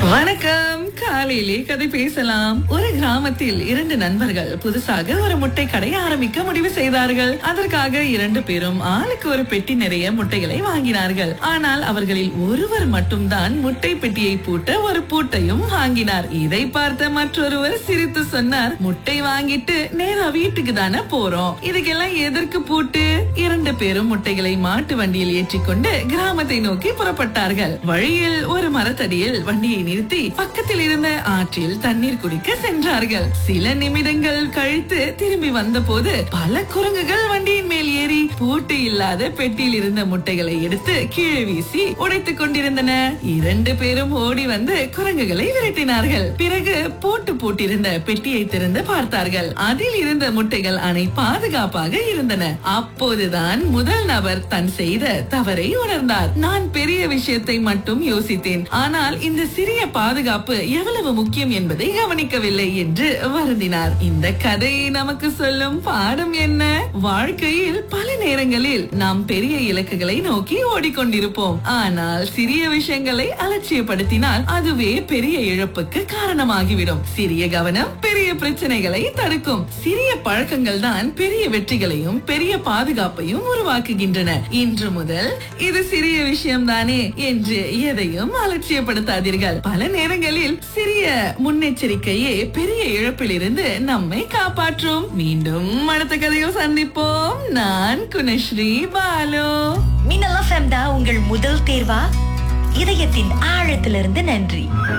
வணக்கம் காலையிலே கதை பேசலாம் ஒரு கிராமத்தில் இரண்டு நண்பர்கள் புதுசாக ஒரு முட்டை கடை ஆரம்பிக்க முடிவு செய்தார்கள் அதற்காக இரண்டு பேரும் ஆளுக்கு ஒரு பெட்டி நிறைய முட்டைகளை வாங்கினார்கள் ஆனால் அவர்களில் ஒருவர் மட்டும்தான் முட்டை பெட்டியை பூட்ட ஒரு பூட்டையும் வாங்கினார் இதை பார்த்த மற்றொருவர் சிரித்து சொன்னார் முட்டை வாங்கிட்டு நேரா வீட்டுக்கு தானே போறோம் இதுக்கெல்லாம் எதற்கு பூட்டு இரண்டு பேரும் முட்டைகளை மாட்டு வண்டியில் ஏற்றிக்கொண்டு கிராமத்தை நோக்கி புறப்பட்டார்கள் வழியில் ஒரு மரத்தடியில் வண்டியை நிறுத்தி பக்கத்தில் இருந்த ஆற்றில் தண்ணீர் குடிக்க சென்றார்கள் சில நிமிடங்கள் கழித்து திரும்பி வந்தபோது பல குரங்குகள் வண்டியின் மேல் ஏறி பூட்டு இல்லாத பெட்டியில் இருந்த முட்டைகளை எடுத்து கீழே வீசி உடைத்துக் கொண்டிருந்தன இரண்டு பேரும் ஓடி வந்து குரங்குகளை விரட்டினார்கள் பிறகு பூட்டு போட்டிருந்த பெட்டியை திறந்து பார்த்தார்கள் அதில் இருந்த முட்டைகள் அனை பாதுகாப்பாக இருந்தன அப்போதுதான் முதல் நபர் தன் செய்த தவறை உணர்ந்தார் நான் பெரிய விஷயத்தை மட்டும் யோசித்தேன் ஆனால் இந்த சிறிய பாதுகாப்பு எவ்வளவு முக்கியம் என்பதை கவனிக்கவில்லை என்று வருந்தினார் இந்த கதை நமக்கு சொல்லும் பாடம் என்ன வாழ்க்கையில் பல நேரங்களில் நாம் பெரிய இலக்குகளை நோக்கி ஓடிக்கொண்டிருப்போம் ஆனால் சிறிய விஷயங்களை அலட்சியப்படுத்தினால் அதுவே பெரிய இழப்புக்கு காரணமாகிவிடும் சிறிய கவனம் பெரிய பிரச்சனைகளை தடுக்கும் சிறிய பழக்கங்கள் தான் பெரிய வெற்றிகளையும் பெரிய பாதுகாப்பையும் உருவாக்குகின்றன இன்று முதல் இது சிறிய விஷயம் தானே என்று எதையும் அலட்சியப்படுத்தாதீர்கள் பல நேரங்களில் சிறிய முன்னெச்சரிக்கையே பெரிய இழப்பிலிருந்து நம்மை காப்பாற்றும் மீண்டும் அடுத்த கதையில் சந்திப்போம் நான் குணஸ்ரீ பாலு மின்னல் எஃப்எம் தான் உங்கள் முதல் தேர்வா இதயத்தின் ஆழத்திலிருந்து நன்றி